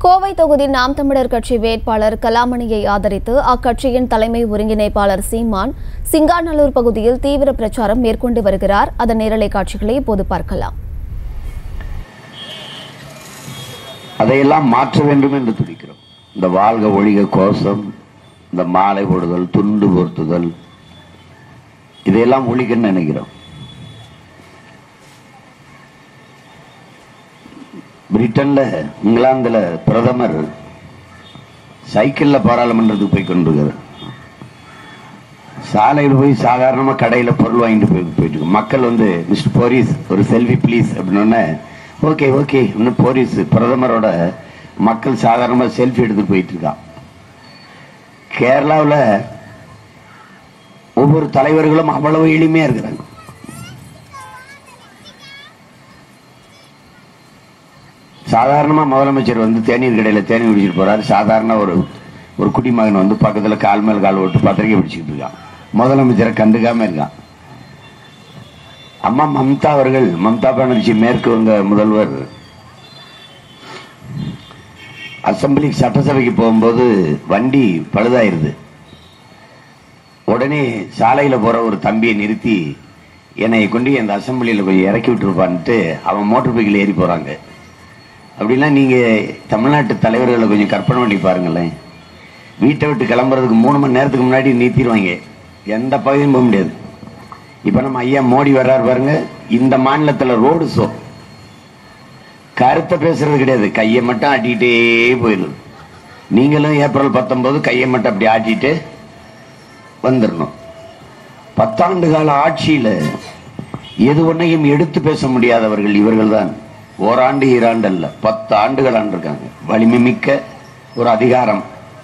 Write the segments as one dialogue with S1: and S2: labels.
S1: கோவை தொகுதி நாம் தமிழர் கட்சி வேட்பாளர் கலாமணியை ஆதரித்து அக்கட்சியின் தலைமை ஒருங்கிணைப்பாளர் சீமான் சிங்காநல்லூர் பகுதியில் தீவிர பிரச்சாரம் மேற்கொண்டு வருகிறார் அதன் நேரலை காட்சிகளை இப்போது பார்க்கலாம்
S2: அதையெல்லாம் மாற்ற வேண்டும் என்று துடிக்கிறோம் இந்த வாழ்க ஒழிக கோஷம் இந்த மாலை போடுதல் துண்டு பொருத்துதல் இதையெல்லாம் ஒழிக்கன்னு நினைக்கிறோம் பிரிட்டன்ல இங்கிலாந்துல பிரதமர் சைக்கிள்ல பாராளுமன்றத்துக்கு போய் கொண்டிருக்கிறார் சாலையில் போய் சாதாரணமா கடையில பொருள் வாங்கிட்டு போய் போயிட்டு இருக்கு. மக்கள் வந்து மிஸ்டர் போரிஸ் ஒரு செல்ஃபி ப்ளீஸ் அப்படின்னு ஓகே ஓகே இன்னும் போரிஸ் பிரதமரோட மக்கள் சாதாரணமா செல்ஃபி எடுத்து போயிட்டு இருக்கான் கேரளாவில் ஒவ்வொரு தலைவர்களும் அவ்வளவு எளிமையா இருக்கிறாங்க சாதாரணமா முதலமைச்சர் வந்து தேநீர் கடையில தேநீர் குடிச்சிட்டு போறாரு சாதாரண ஒரு ஒரு குடிமகன் வந்து பக்கத்துல கால் மேல் கால் ஓட்டு பத்திரிக்கை பிடிச்சிட்டு இருக்கான் முதலமைச்சரை கண்டுக்காம இருக்கான் அம்மா மம்தா அவர்கள் மம்தா பானர்ஜி மேற்கு வங்க முதல்வர் அசம்பிளி சட்டசபைக்கு போகும்போது வண்டி பழுதாயிருது உடனே சாலையில போற ஒரு தம்பியை நிறுத்தி என்னை கொண்டு அந்த அசம்பிளியில கொஞ்சம் இறக்கி விட்டுருப்பான்ட்டு அவன் மோட்டர் பைக்கில் ஏறி போறாங்க அப்படின்னா நீங்க தமிழ்நாட்டு தலைவர்களை கொஞ்சம் கற்பனை பண்ணி பாருங்களேன் வீட்டை விட்டு கிளம்புறதுக்கு மூணு மணி நேரத்துக்கு முன்னாடி நிறுத்திடுவாங்க எந்த பகுதியும் போக முடியாது இப்ப நம்ம ஐயா மோடி வர்றாரு பாருங்க இந்த மாநிலத்துல ரோடு ஷோ கருத்தை பேசுறது கிடையாது கையை மட்டும் ஆட்டிக்கிட்டே போயிடுது நீங்களும் ஏப்ரல் பத்தொன்பது கையை மட்டும் அப்படி ஆட்டிட்டு வந்துடணும் பத்தாண்டு கால ஆட்சியில எது ஒன்றையும் எடுத்து பேச முடியாதவர்கள் இவர்கள்தான் ஓராண்டு ஈராண்டு அல்ல பத்து ஆண்டுகள் ஆண்டிருக்காங்க வலிமை மிக்க ஒரு அதிகாரம்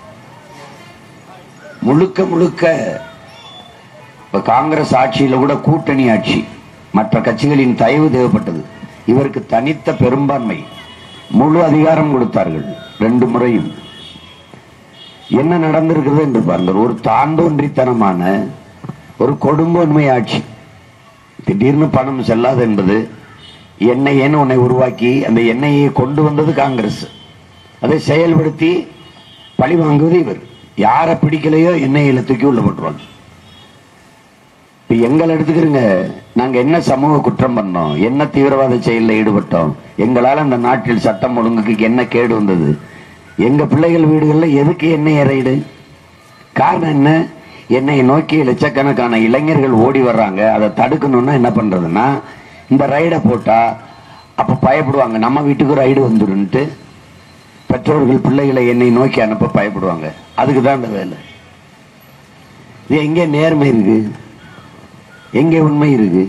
S2: முழுக்க முழுக்க இப்ப காங்கிரஸ் ஆட்சியில கூட கூட்டணி ஆட்சி மற்ற கட்சிகளின் தயவு தேவைப்பட்டது இவருக்கு தனித்த பெரும்பான்மை முழு அதிகாரம் கொடுத்தார்கள் ரெண்டு முறையும் என்ன நடந்திருக்கிறது என்று பாருங்கள் ஒரு தாந்தோன்றித்தனமான ஒரு கொடுங்கோன்மை ஆட்சி திடீர்னு பணம் செல்லாது என்பது எண்ணெயேன்னு உன்னை உருவாக்கி அந்த எண்ணெயை கொண்டு வந்தது காங்கிரஸ் அதை செயல்படுத்தி பழி வாங்குவது இவர் யாரை பிடிக்கலையோ எண்ணெயில தூக்கி உள்ள போட்டுருவாங்க இப்ப எங்களை எடுத்துக்கிறங்க நாங்க என்ன சமூக குற்றம் பண்ணோம் என்ன தீவிரவாத செயலில் ஈடுபட்டோம் எங்களால அந்த நாட்டில் சட்டம் ஒழுங்குக்கு என்ன கேடு வந்தது எங்க பிள்ளைகள் வீடுகள்ல எதுக்கு எண்ணெய் ரைடு காரணம் என்ன என்னை நோக்கி லட்சக்கணக்கான இளைஞர்கள் ஓடி வர்றாங்க அதை தடுக்கணும்னா என்ன பண்றதுன்னா இந்த ரைடை போட்டா அப்ப பயப்படுவாங்க நம்ம வீட்டுக்கு ரைடு வந்துடுன்ட்டு பெற்றோர்கள் பிள்ளைகளை என்னை நோக்கி அனுப்ப பயப்படுவாங்க அதுக்கு தான் இந்த வேலை இது எங்கே நேர்மை இருக்கு எங்கே உண்மை இருக்கு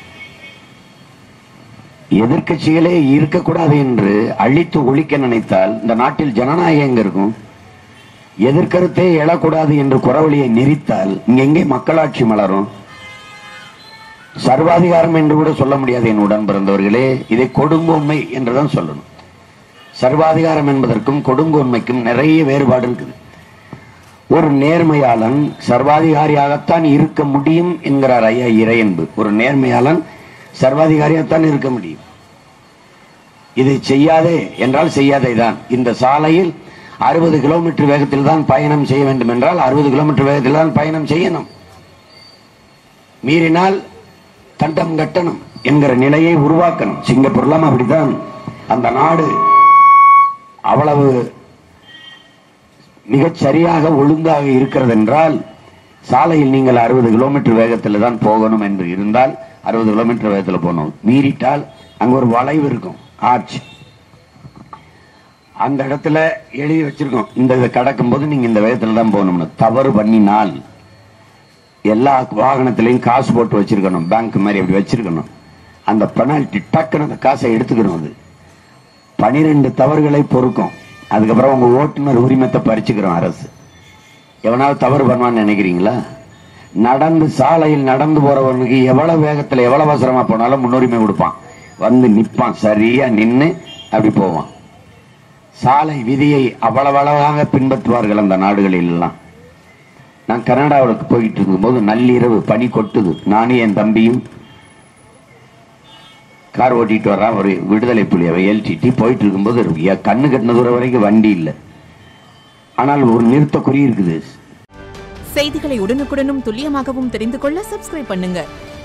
S2: எதிர்க்கட்சிகளே இருக்கக்கூடாது என்று அழித்து ஒழிக்க நினைத்தால் இந்த நாட்டில் ஜனநாயகம் எங்க இருக்கும் எதிர்கருத்தே எழக்கூடாது என்று குறவழியை நெறித்தால் இங்க எங்கே மக்களாட்சி மலரும் சர்வாதிகாரம் என்று கூட சொல்ல முடியாது என் உடன் பிறந்தவர்களே இதை கொடுங்கோன்மை என்றுதான் சொல்லணும் சர்வாதிகாரம் என்பதற்கும் கொடுங்கோன்மைக்கும் நிறைய வேறுபாடு இருக்குது ஒரு நேர்மையாளன் சர்வாதிகாரியாகத்தான் இருக்க முடியும் என்கிறார் ஐயா இறையன்பு ஒரு நேர்மையாளன் சர்வாதிகாரியாகத்தான் இருக்க முடியும் இதை செய்யாதே என்றால் செய்யாதே தான் இந்த சாலையில் அறுபது கிலோமீட்டர் வேகத்தில் தான் பயணம் செய்ய வேண்டும் என்றால் அறுபது கிலோமீட்டர் வேகத்தில் தான் பயணம் செய்யணும் மீறினால் தண்டம் கட்டணும் என்கிற நிலையை உருவாக்கணும் சிங்கப்பூர்லாம் அப்படித்தான் அந்த நாடு அவ்வளவு மிகச் சரியாக ஒழுங்காக இருக்கிறது என்றால் சாலையில் நீங்கள் அறுபது கிலோமீட்டர் வேகத்தில் தான் போகணும் என்று இருந்தால் அறுபது கிலோமீட்டர் வேகத்தில் போகணும் மீறிட்டால் அங்க ஒரு வளைவு இருக்கும் ஆர்ச் அந்த இடத்துல எழுதி வச்சிருக்கோம் இந்த இதை கடக்கும் போது நீங்க இந்த வேகத்துல தான் போகணும்னு தவறு பண்ணினால் எல்லா வாகனத்திலையும் காசு போட்டு வச்சிருக்கணும் பேங்க் மாதிரி அப்படி வச்சிருக்கணும் அந்த பெனால்டி டக்குன்னு அந்த காசை எடுத்துக்கணும் அது பனிரெண்டு தவறுகளை பொறுக்கும் அதுக்கப்புறம் உங்க ஓட்டுநர் உரிமத்தை பறிச்சுக்கிறோம் அரசு எவனாவது தவறு பண்ணுவான்னு நினைக்கிறீங்களா நடந்து சாலையில் நடந்து போறவனுக்கு எவ்வளவு வேகத்துல எவ்வளவு அவசரமா போனாலும் முன்னுரிமை கொடுப்பான் வந்து நிப்பான் சரியா நின்னு அப்படி போவான் சாலை விதியை அவ்வளவு அழகாக பின்பற்றுவார்கள் அந்த நாடுகளில் எல்லாம் நான் கனடாவுக்கு போயிட்டு இருக்கும்போது நள்ளிரவு பனி கொட்டுது நானும் என் தம்பியும் கார் ஓட்டிட்டு வர்றான் ஒரு விடுதலை புலி அவன் எல்டிடி போயிட்டு இருக்கும்போது எ- கண்ணு கட்டின தூரம் வரைக்கும் வண்டி இல்லை ஆனால் ஒரு நிறுத்த குறி இருக்குது
S3: செய்திகளை உடனுக்குடனும் துல்லியமாகவும் தெரிந்து கொள்ள சப்ஸ்கிரைப் பண்ணுங்க